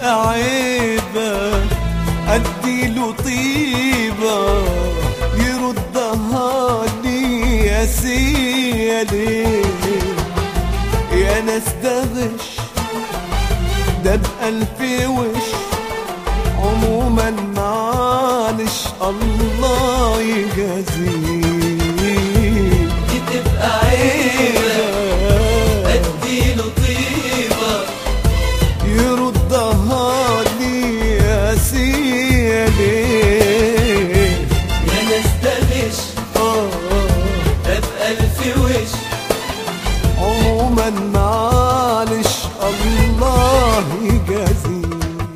تبقى عيبة اديله طيبة يردها لي يا سيالي يا ناس ده غش ده بألف وش عموما معلش الله يجازيه دي تبقى عيبة اديله طيبة يردها لي يا سيدي يا ناس ده غش آه، ده بألف وش عموما معلش الله يجازيه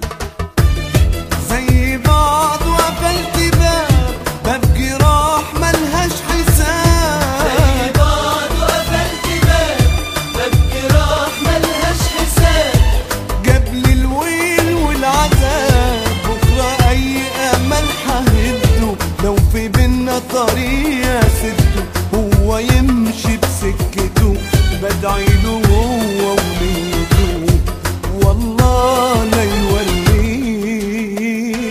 زي بعض وقفلت باب باب جراح ملهاش حساب زي بعض وقفلت باب باب راح ملهاش حساب جاب لي الويل والعذاب بكرة أي أمل ههده لو في بينا طريق سده هو يمشي بسكته بدعي له هو ونيته والله لا يوليه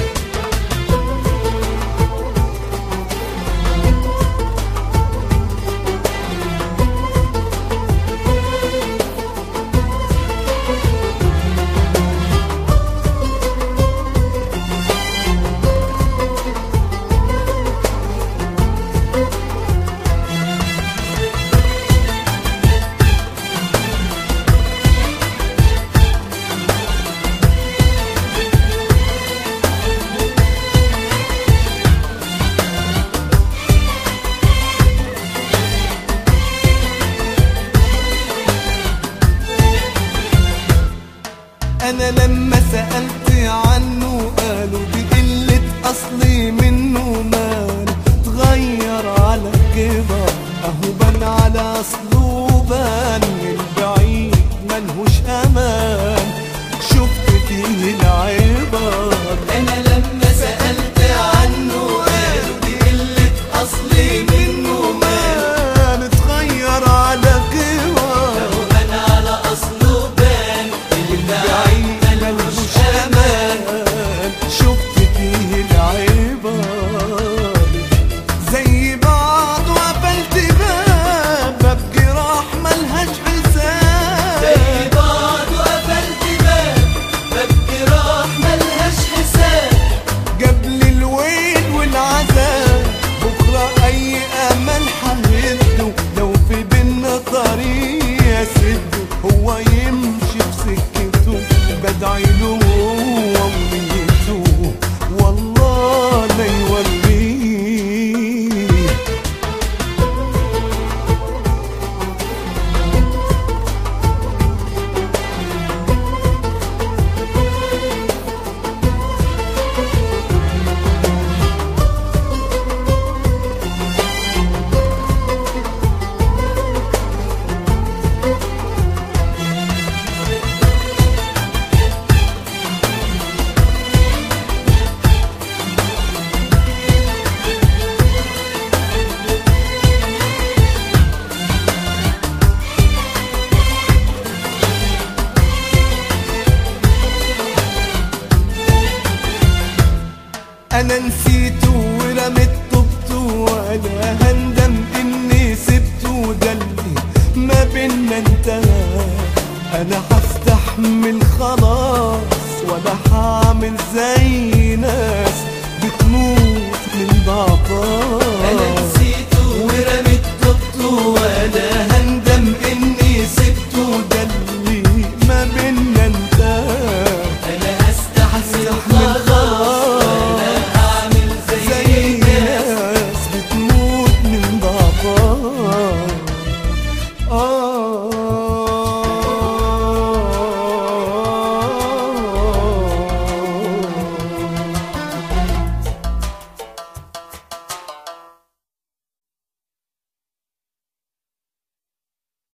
انا لما سألت عنه قالوا دي قلة اصلي منه مال اتغير على كبر اهو بان على اصله بان البعيد ملهوش امان شفت فيه العبر انا لما سألت عنه قالوا دي قلة اصلي منه مال مان اتغير على كبر وانا على اصله بان البعيد ملوش امان شفت فيه العبر زي بعض وقفلت باب باب جراح ملهاش حساب زي بعض وقفلت باب باب راح ملهاش حساب جاب لي الويل والعذاب بكرة أي أمل ههده لو في بينا طريق يسده هو يمشي بسكته بدعي له هو ونيته والله لا يوليه انا نسيته ورميت طوبته وانا هندم اني سبته ده اللي ما بينا انتهى انا هستحمل خلاص ولا هعمل زي ناس بتموت من انا ضعفها نسيته ورميت طبته وانا هندم